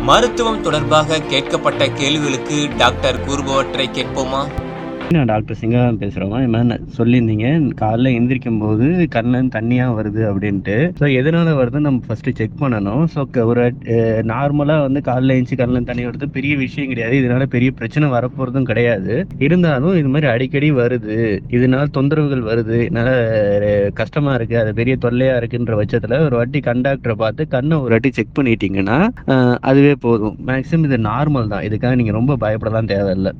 மருத்துவம் தொடர்பாக கேட்கப்பட்ட கேள்விகளுக்கு டாக்டர் கூறுபவற்றை கேட்போமா நான் டாக்டர் சிங்காரம் பேசுகிறோம் இது மாதிரி நான் சொல்லியிருந்தீங்க காலைல எந்திரிக்கும் போது கண்ணில் தண்ணியாக வருது அப்படின்ட்டு ஸோ எதனால வருதுன்னு நம்ம ஃபஸ்ட்டு செக் பண்ணணும் ஸோ ஒரு நார்மலாக வந்து காலைல எழுந்துச்சி கண்ணில் தண்ணி வருது பெரிய விஷயம் கிடையாது இதனால பெரிய பிரச்சனை வரப்போகிறதும் கிடையாது இருந்தாலும் இது மாதிரி அடிக்கடி வருது இதனால தொந்தரவுகள் வருது என்னால் கஷ்டமாக இருக்குது அது பெரிய தொல்லையாக இருக்குன்ற பட்சத்தில் ஒரு வாட்டி கண்டாக்டரை பார்த்து கண்ணை ஒரு வாட்டி செக் பண்ணிட்டீங்கன்னா அஹ், அதுவே போதும் மேக்ஸிமம் இது நார்மல் தான் இதுக்காக நீங்கள் ரொம்ப பயப்படலாம் தேவையில்லை